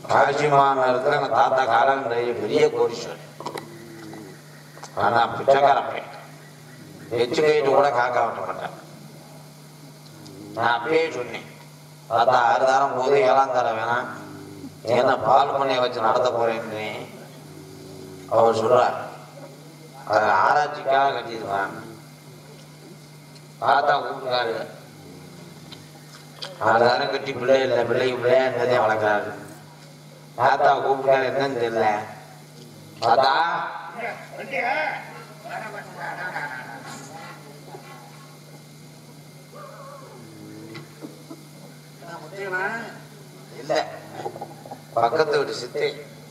காசிமான இருக்கிற எங்க தாத்தா காலங்கடைய பெரிய கோடீஸ்வரன் ஆனா பிச்சைக்காரன் பையன். எச்சு கைட்டு கூட காக்கா விட்ட மாட்டேன் நான் அப்பயே சொன்னேன் தாத்தா ஆறு தாரம் போது ஏழாம் தரம் வேணாம் ஏன்னா பால் பண்ணைய வச்சு நடத்த போறேன்னு அவர் சொல்றார் அது ஆராய்ச்சிக்காக கட்டியிருக்கான் தாத்தா கூப்பிட்டாரு ஆறு தாரம் கட்டி பிள்ளை இல்லை பிள்ளைக்கு பிள்ளையா இருந்ததே வளர்க்குறாரு தாத்தா கூப்பிட்டாரு என்னன்னு தெரியல தாத்தா இல்ல பக்கத்து வீட்டு சித்தி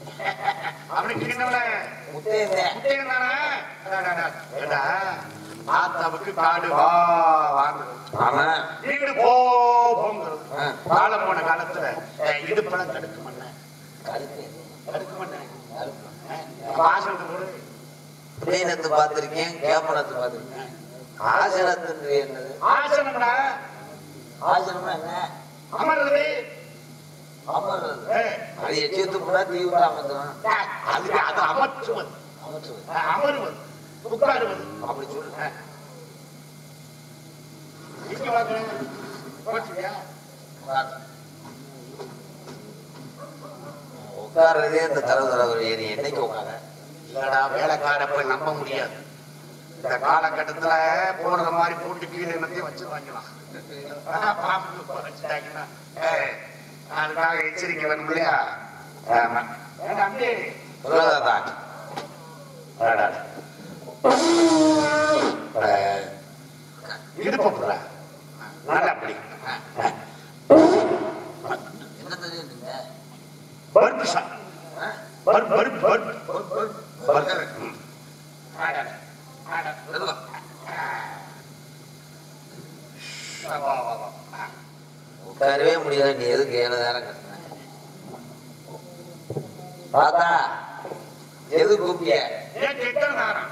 ஆத்தாவுக்கு காடு வா வாங்க ஆமா வீடு போ போங்கிறது ஆ. காலம் போன காலத்துல அஹ், இடுப்பெல்லாம் தடுக்க மாட்டேன் கருத்து தடுக்க மாட்டேன் கருப்பு. ஆசனத்தை போடு புளியனத்து பார்த்திருக்கேன் கேப்பனத்து பார்த்திருக்கேன் ஆசனத்து என்னது ஆசனம்டா ஆசனம்னா என்ன அமர்றது அமர்றது அஹ், அது எச்சியத்து போனா தீவிர அமர்த்துவான் அதுக்கு அது அமற்றுவது அமர்த்துவது அஹ், அமருவது உட்காருவது அப்படி சொல்லு அஹ். இங்க வாங்க போச்சுயா உட்கார்றதே இந்த தரவு தரவு ஏறி என்னைக்கு உட்கார இல்லடா வேலைக்கார போய் நம்ப முடியாது இந்த காலகட்டத்துல போடுற மாதிரி போட்டு கீழே என்னத்தையும் வச்சு வாங்கலாம் பாம்பு வச்சுட்டாங்கன்னா ஏய், அதுக்காக எச்சரிக்கை வேணும் இல்லையா ஆமா ஏண்டா அம்பி? சொல்லதாதா வாடா. அஹ், இடுப்பு புடுறா. நல்லா அப்படி என்ன தெரியுதுங்க பருப்பு சா பருப்பு பருப்பு பருப்பு பருப்பு ம். வாடா. வாடா. வா, வா, வா, வா. ஆ. உட்காரவே முடியல நீ எதுக்கு ஏழு நேரம் கட்டின தாத்தா எது கூப்பிய ஏன் எத்தனை தாரம்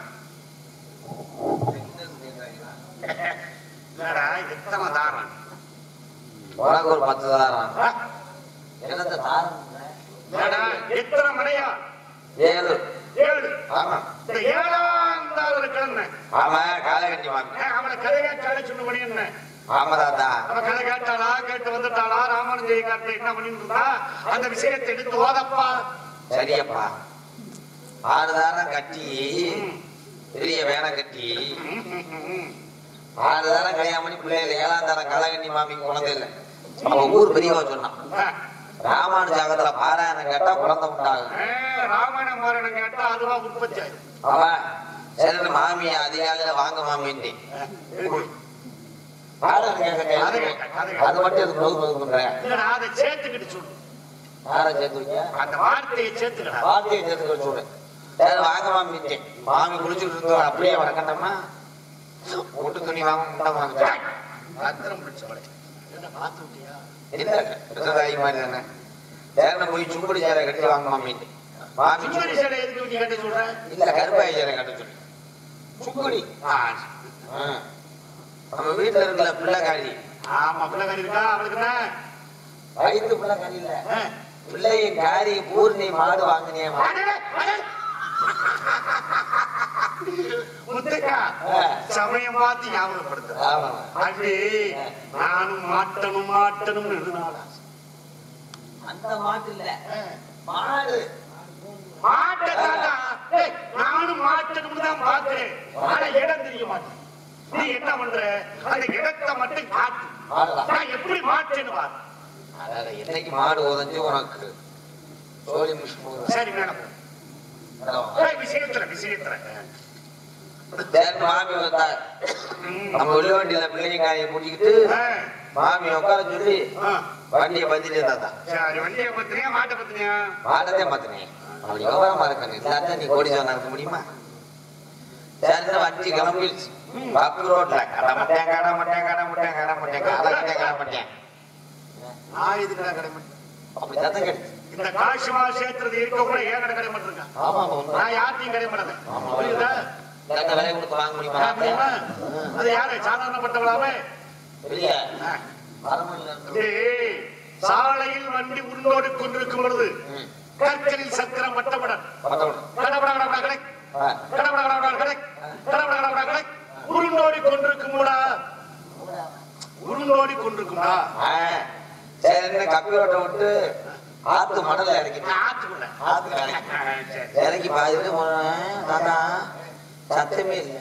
இல்லடா எத்தனை தாரம் உனக்கு ஒரு பத்து தாரம் ஆ, என்னத்த தாரம் இல்லடா எத்தனை மடையா ஏழு ஏழு ஆமா இந்த ஏழாம் தாரம் இருக்கிறன்னு ஆமா காலை கட்டி வாங்க அவனை கதையா கதை சொன்ன மணி என்ன ஆமா தாத்தா அவன் கதை கேட்டாளா கேட்டு வந்துட்டாளா ராமானுஜய காட்டு என்ன பண்ணிட்டு இருந்தா அந்த விஷயத்தை எடுத்து ஓதப்பா சரியப்பா ஆறு தாரம் கட்டி பெரிய வேனை கட்டி ஆறு தாரம் கல்யாணம் பண்ணி பிள்ளைகள் ஏழாம் தாரம் கலகண்ணி மாமிக்கு குழந்தை இல்லை அவன் ஊர் பெரியவா சொன்னான் ராமானுஜாகத்துல பாராயணம் கேட்டா குழந்தை உண்டாகும் ராமாயண மாரணம் கேட்டா அதுவா உற்பத்தி ஆயிடும் அவன் சரி மாமி அதிகாலையில வாங்க மாமின்ட்டு பாராயணம் கேட்க அது கேட்க கேட்க, அது கேட்க. அது மட்டும் எதுக்கு பொது பொது பண்றேன் இல்லடா அதை சேர்த்துக்கிட்டு சொல்லு யாரை சேர்த்து வைக்க அந்த வார்த்தையை சேர்த்துக்கடா வார்த்தையை சேர்த்து வச்சு விடு சரி வாங்க மாமின்ட்டு மாமி குளிச்சுட்டு இருந்தோம் அப்படியே வணக்கண்டமா ஒட்டு துணி வாங்க முட்டை வாங்க பத்திரம் பிடிச்சவளை என்ன பார்த்து விட்டியா இல்ல பெற்றதாகி மாதிரி தானே தேர்ன போய் சும்படி சேரை கட்டி வாங்க மாமின்ட்டு மாமி சுந்தரி சுங்குடி சேலை எதுக்கு நீ கட்ட சொல்ற இல்ல கருப்பாய் சேரை கட்ட சொல்லி சுங்குடி ஆ, ஆ. நம்ம வீட்டுல இருக்கிற பிள்ளைக்காரி ஆமா பிள்ளைகாரி இருக்கா அவளுக்கு என்ன வயிற்று பிள்ளைக்காரி இல்ல ஆ. பிள்ளையின் காரி பூர்ணி மாடு வாங்கினே அடடே, அடடே. முத்துக்கா ஆ. சமயம் பார்த்து ஞாபகப்படுத்து ஆமா அப்படி நானும் மாட்டணும் மாட்டணும் எழுதினாளா அந்த மாட்டு இல்ல மாடு மாட்டத்தாண்டா ஏய், நானும் மாட்டணும்னு தான் பாக்குறேன் ஆனா இடம் தெரிய மாட்டேன் நீ என்ன பண்ற அந்த இடத்தை மட்டும் காட்டு மாடுதான். நான் எப்படி மாட்டேன்னு பாரு அதாவது என்னைக்கு மாடு உதஞ்சு உனக்கு சோழி மிஷின் சரி மேடம் ஏய், விஷயத்துல விஷயத்துல தேர்ந்த மாமி வந்தா ம். நம்ம உள்ள வண்டியில பிள்ளைங்க காரியை கூட்டிக்கிட்டு ஆ, மாமி உட்கார சொல்லி ஆ. வண்டியை பத்திட்டு இருந்தா சரி வண்டியை பத்தினியா மாட்டை பத்தினியா மாடதே மாத்தினேன் அப்படி விவரமா இருக்கணும் இல்லாத நீ கோடி சொன்னா இருக்க முடியுமா சேர்ந்து வண்டி கிளம்பிடுச்சு பக்கு ரோட்ல கடை மாட்டேன் கடை மாட்டேன் கடை மாட்டேன் கடை மாட்டேன் கடை மாட்டேன் கடை மாட்டேன் நான் இதுக்கு கடை மாட்டேன் அப்படி சத்தம் கிடைச்சு இந்த காசிமா சேர்த்துறது இருக்க கூட ஏன் கடை கடை மாட்டேன் ஆமா ஆமா உண்மை. நான் யார்ட்டையும் கடை மாட்டேன் ஆமா. புரியுதா இந்த விலை கொடுத்து வாங்க முடியுமா ஆ, முடியுமா? அது யாரு சாதாரணப்பட்டவளாவே இல்லையா ஆ. வரமுடியல ஏய், சாலையில் வண்டி உருண்டோடி கொண்டிருக்கும் பொழுது ம். கற்களில் சக்கரம் வட்டப்பட பத்தொன்னு. கடபட கடபட கடை ஆ. கடபட கடபட கடை கடபட கடபட கடை உருண்டோடி கொண்டிருக்கும்டா உருண்டோடி கொண்டிருக்கும்டா ஆ. சரின்னு கப்பி ஓட்ட விட்டு ஆத்து மணல்ல இறக்கிட்டேன் ஆத்துக்குள்ள ஆத்துல இறக்கி இறக்கி பாதிட்டு போனேன் தாத்தா சத்தமே இல்லை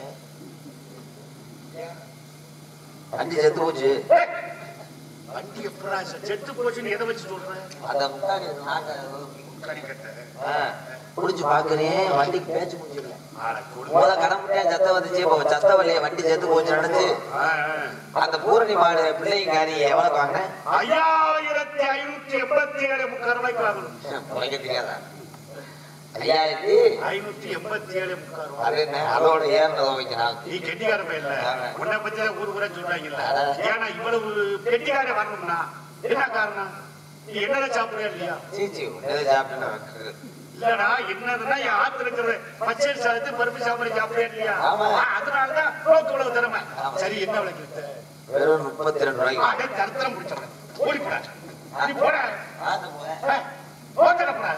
வண்டி செத்து போச்சு ஏய், வண்டி எப்படா செத்து போச்சுன்னு எதை வச்சு சொல்றேன் அந்த முட்டாடி நாக்க கறிக்கட்டை ஆ, புடிச்சு பாக்குறேன் வண்டிக்கு பேச்சு முடியல ஆளை கொடு. முத கடமுட்டியா சத்த வந்துச்சு இப்போ சத்த வழிய வண்டி செத்து போச்சு நினைச்சு ஆ, அந்த பூரணி மாடு பிள்ளைங்க காரி எவ்வளவு வாங்கினேன் ஆ. ஐயாயிரத்தி ஐநூத்தி எண்பத்தி ஏழு முக்கால் ரூபாய்க்கு வாங்கணும் உனக்கு தெரியாதா ஐயாயிரத்தி ஐநூத்தி எண்பத்தி ஏழு முக்கால் ரூபாய் அது என்ன அதோட ஏறினதை வைக்கிறான் நீ கெட்டிக்கார பையன் இல்ல ஆமா. உன்னை பத்தி தான் ஊர் ஊரா சொல்றாங்கல்ல அதான். ஏன்னா இவ்வளவு கெட்டிக்கார வரணும்னா என்ன காரணம் நீ என்னடா சாப்பிடுறியா இல்லையா சீச்சி எதை சாப்பிட்டு இல்லடா என்னதுன்னா என் ஆத்துல இருக்கிற பச்சை சாதத்தை பருப்பு சாப்பாடு சாப்பிடுறியா இல்லையா ஆமா. ஆ, அதனாலதான் நோக்கு இவ்வளவு திறமை ஆமா. சரி என்ன விலைக்கு வித்த வெறும் முப்பத்தி ரெண்டு ரூபாய்க்கு அடே கருத்தரம் பிடிச்சவன் ஓடி போடா நீ போடா பார்த்து போறேன். ஓட்டப்படாது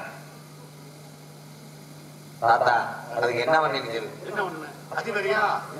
தாத்தா அதுக்கு என்ன பண்ணி சொல்லு என்ன ஒண்ணு அது வரையா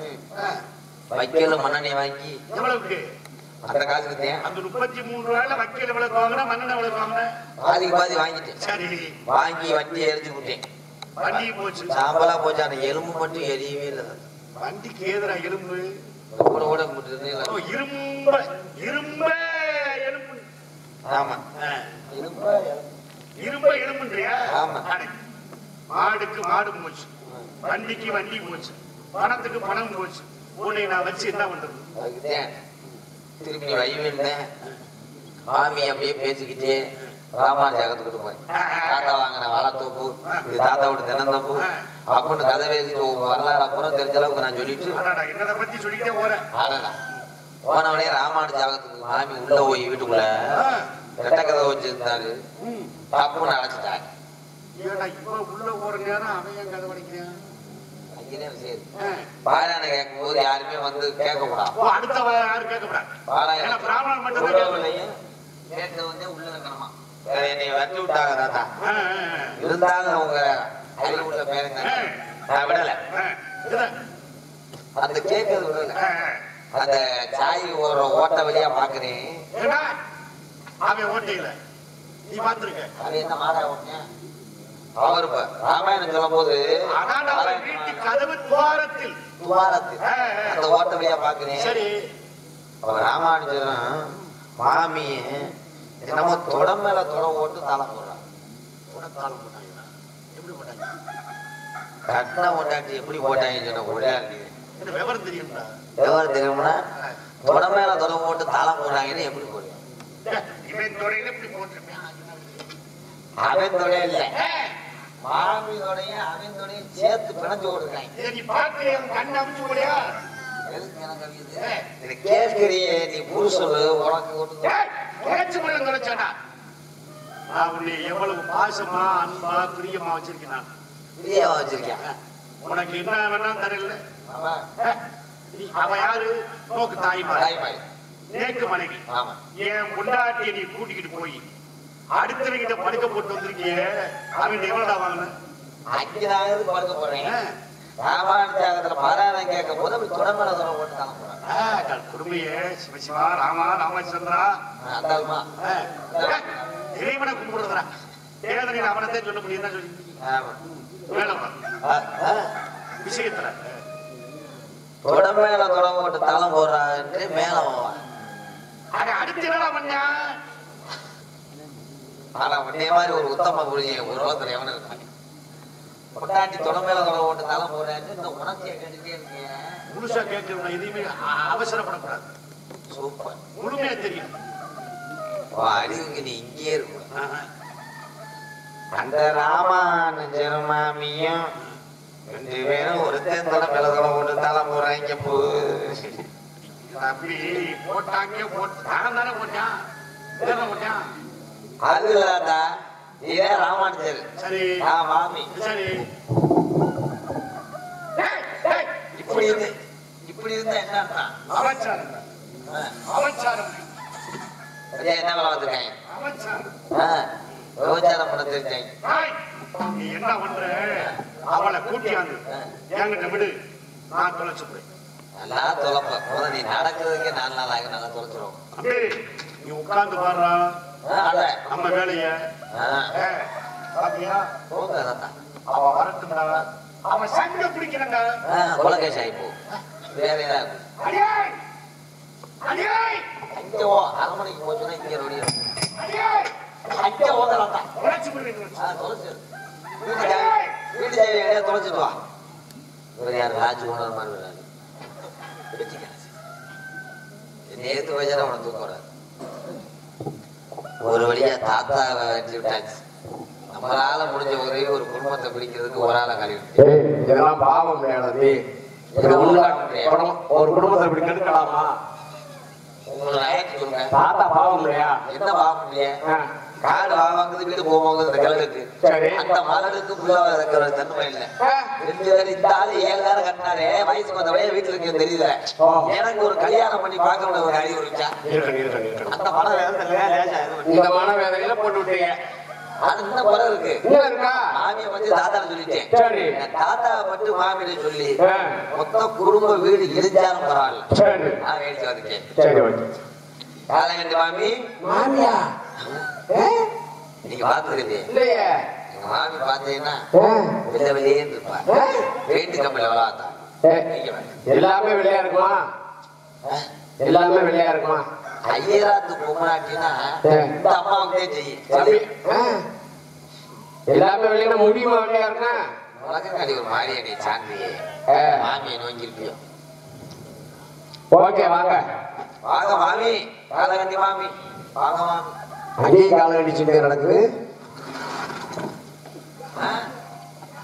வைக்கல மண்ணெண்ணெய் வாங்கி எவ்வளவுக்கு அந்த காசுக்கு தேன் அந்த முப்பத்தி மூணு ரூபாயில வக்கீல் எவ்வளவு வாங்கினா மன்னன் எவ்வளவு வாங்கின பாதிக்கு பாதி வாங்கிட்டேன் சரி வாங்கி வண்டி எரிஞ்சு விட்டேன் வண்டி போச்சு சாம்பலா போச்சு அந்த எலும்பு மட்டும் எரியவே இல்லை வண்டிக்கு ஏதுடா எலும்பு கூட கூட கும்பிட்டு ஓ, இரும்ப இரும்ப எலும்பு ஆமா ஆ, எலும்பு இரும்ப எலும்புன்றியா ஆமா. அடே, மாடுக்கு மாடு போச்சு வண்டிக்கு வண்டி போச்சு பணத்துக்கு பணம் போச்சு உன்னை நான் வச்சு என்ன பண்றது அதுக்கு தேன் திருப்பி நீ வைவேன் மாமி அப்படியே பேசிக்கிட்டே ராமான் ஜாகத்துக்கிட்டு போய் தாத்தா வாங்கின வாழைத்தோப்பு இது தாத்தாவோட தினந்தோப்பு அப்படின்னு கதை பேசிட்டு உங்க வரலாறு அப்புறம் தெரிஞ்ச அளவுக்கு நான் சொல்லிட்டு அடாடா, என்னதை பத்தி சொல்லிட்டே போறேன் ஆடடா. போனவனே ராமானு ஜாகத்துக்கு மாமி உள்ள போய் வீட்டுக்குள்ள ரெட்ட கதை வச்சிருந்தாரு தப்புன்னு அழைச்சிட்டாங்க ஏடா இவன் உள்ள போற நேரம் அவன் ஏன் கதை படிக்கிறான் அங்கேயே சரி ஆ. பாராயண கேட்கும் போது யாருமே வந்து கேட்க கூடாது ஓ அடுத்த யாரும் கேட்கக்கூடாது ஏன்னா பிராமணன் மட்டும் தான் கேட்கணும். பாராயணம் கேட்க வந்து உள்ள இருக்கணுமா வேற என்னை வெட்டி விட்டாங்க தாத்தா ஆ, ஆ, இருந்தாலும் அவங்க அறிவு உள்ள பேருங்க நான் விடல ஆ. ஆ, இதுதான். அந்த கேட்கறது விடல ஆ, ஆ. அந்த சாய் ஒரு ஓட்ட வழியா பாக்குறேன் ஏடா, அவன் ஓட்டையில நீ பார்த்திருக்க அது என்ன மாடா ஓட்டினேன் அவர் இப்ப ராமாயணம் சொல்லும் போது அதான் அவன் வீட்டு கதவு துவாரத்தில் துவாரத்து ஆ, ஆ. அந்த ஓட்ட வழியா பாக்குறேன் சரி அவர் ராமானுஜரும் மாமி என்னமோ தொட மேல தொட ஓட்டு தலை போடுறான் உனக்காலம் போட்டாங்களா எப்படி போட்டாங்க கட்டின கொண்டாட்டி எப்படி போட்டாங்கன்னு சொன்ன ஒரே அடி. என்ன விவரம் தெரியும்டா எவ்வளவு தெரியும்னா தொட மேல தொட போட்டு தலை போடுறாங்கன்னு எப்படி போடுறாங்க ஏ, இவன் தொடையில இப்படி போட்டிருப்பான் அவன் தொடைய இல்ல மாமி தொடையும் அவன் தொடையும் சேர்த்து பிணைஞ்சு ஓடுறாங்க இதை நீ பார்த்து என் கண்ணை அமுச்சு போலியா எதுக்கு எனக்கு அது இது? இதை கேட்கிறியே நீ புருஷனு உனக்கு ஒண்ணு குறைச்சு முள்ள குறைச்சாடா நான் உன்னை எவ்வளவு பாசமா அன்பா பிரியமா வச்சிருக்கேன் நான் பிரியாவா வச்சிருக்கேன் உனக்கு என்ன வேணாலும் தரல ஆமா அவ யாரு நோக்கு தாய்மா தாய்மாய் நேக்கு மனைவி ஆமா என் பொண்டாட்டியை நீ கூட்டிக்கிட்டு போய் அடுத்தவங்கிட்ட படுக்க போட்டு வந்திருக்கிய அவன் எவ்வளவுடா வாங்கின அங்கதான் இருந்து படுக்க போறேன் ராமானுஜாகத்துல பாராயணம் கேட்கும் போது அப்படி தொட மேல தொட ஓட்டு தலை போடுறாங்க குடுமைய சிவசிவா ராமா ராமச்சந்திரா அந்தாலுமா ஆ, ஆ, இறைவனை கும்பிடுறா வேதனையில் அவனத்தை சொல்ல முடியும் என்ன சொல்லி ஆமா வேலைப்பா ஆ, ஆ. விஷயத்துல தொட மேல தொட போட்டு தலை போடுறான்ட்டு மேல போவான் அட அடுத்து என்னடா பண்ணா ஆனா உன்னே மாதிரி ஒரு உத்தம புரிஞ்சு ஒரு உலகத்துல எவனும் இருக்காங்க பொட்டாட்டி தொட மேல தொட போட்டு தலை போடுறான்னு இந்த உணர்ச்சியை கேட்டுட்டே இருக்கீங்க முழுசா கேட்கணும் எதையுமே அ- அவசரப்படக்கூடாது சூப்பர் முழுமையா தெரியும் உன் அறிவுக்கு நீ இங்கேயே இருக்கும் ஆஹா. அந்த ராமானுஜர் மாமியும் ரெண்டு பேரும் ஒருத்தன் தொட மேல தொட போட்டு தலை போடுறாங்க போ அப்படி போட்டாங்க போட்டு நான் தானே போட்டான் வேற போட்டான் அதுலடா இதே ராமானுஜர் சரி நான் மாமி சரி ஏய், ஏய், இப்படி இருந்து இப்படி இருந்தா என்னன்னா அவச்சாரம் ஆ, அவச்சாரம் ஐயா, என்ன வேலை பார்த்துருக்காங்க ஆ, அமைச்சர் ஆ, விபச்சாரம் பண்ண தெரிஞ்சாங்க ஏய், நீ என்ன பண்ற அவளை கூட்டியாந்து என்கிட்ட விடு நான் தொலைச்சு போய் நல்லா தொலைப்ப முதல்ல நீ நடக்கிறதுக்கே நாலு நாள் ஆகும் நல்லா தொலைச்சிரும் அம்பே நீ உட்கார்ந்து பாடுறா ஆ, அட. நம்ம வேலைய ஆ, ஏய், பாத்தியா போங்க அதான் அவ வரட்டும்டா அவன் சங்க பிடிக்கிறண்டா கொலகேஷ் ஆகி போ வேற ஏதாவது அடியே அடியே அங்கே ஓ அரை மணிக்கு போச்சுன்னா இங்கே ரெடி அடியே அங்கே ஓதலாம் உழைச்சு போடுறீங்க ஆ தொலைச்சு வீட்டு சாவி வீட்டு சாவி எங்கேயா தொலைச்சிட்டு வா இவர் யார் ராஜ் ஓனர் மாதிரி வராது நேற்று வயசான அவனை தூக்க வராது ஒரு வழியா தாத்தா வச்சு விட்டாச்சு நம்மளால முடிஞ்ச ஒரே ஒரு குடும்பத்தை பிடிக்கிறதுக்கு ஒரு ஆளை கழிவு ஏய், இதெல்லாம் பாவம் இல்லையாடா இது உள்ள குடும்பம் ஒரு குடும்பத்தை இப்படி கெடுக்கலாமா உங்களுக்கு நயத்து சொல்லுங்க தாத்தா பாவம் இல்லையா என்ன பாவம் இல்லையா ஆ, காடு வாங்குறது வீடு போவாங்க இந்த கிழக்கு சரி. அந்த மலருக்கு புள்ள இருக்கிற தன்மை இல்லை ஆ, ரெண்டு பேரும் இந்த ஆளு ஏழு நேரம் கட்டினாரு வயசுக்கு வந்த வழியா வீட்டுல இருக்கு தெரியல ஓ. எனக்கு எனக்கு ஒரு கல்யாணம் பண்ணி பார்க்கணும் ஒரு அறிவு இருக்கா இருக்கட்டும், இருக்கட்டும், இருக்கட்டும். அந்த மன வேதனை லேசா இது பண்ணி. இந்த மனவேதனையில போட்டு விட்டீங்க அது இன்னும் குறை இருக்கு இன்னும் இருக்கா மாமியை பத்தி தாத்தா சொல்லிட்டேன் சரி. என் தாத்தா பட்டு மாமியிட சொல்லி ஆ, மொத்த குடும்ப வீடு இடிஞ்சாலும் பரவாயில்ல சரி நான் வேடிக்கை வந்துட்டேன் சரி ஓகே காலங்கண்டு மாமி மாமியா ஏ, நீங்க பாத்துருக்கீங்க இல்லையே எங்க மாமி பாத்தீங்கன்னா ஏ, வெளில வெளியே இருப்பா ஏ, பெயிண்ட் கம்பெனில விளாத்தா ஏ, நீங்க வாங்க. எல்லாமே வெளியா இருக்குமா எல்லாமே வெளியா இருக்குமா ஐயராத்து பொம்மனாட்டினா ஏ. இந்த அம்மாவுக்கே செய்யும் தம்பி, ஆ, எல்லாமே வெளியா முடியுமா வெளியா இருக்கா உலகம் கடி ஒரு மாறியடி சாந்தியே ஏ, மாமியை நோங்கிருப்பியோ ஓகே வாங்க வாங்க மாமி காலகண்டி மாமி வாங்க மாமி அங்கேயும் காலம் அடிச்சுட்டு நடக்குது ஆ?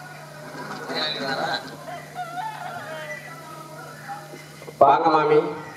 இது நல்லதுதானா? வாங்க மாமி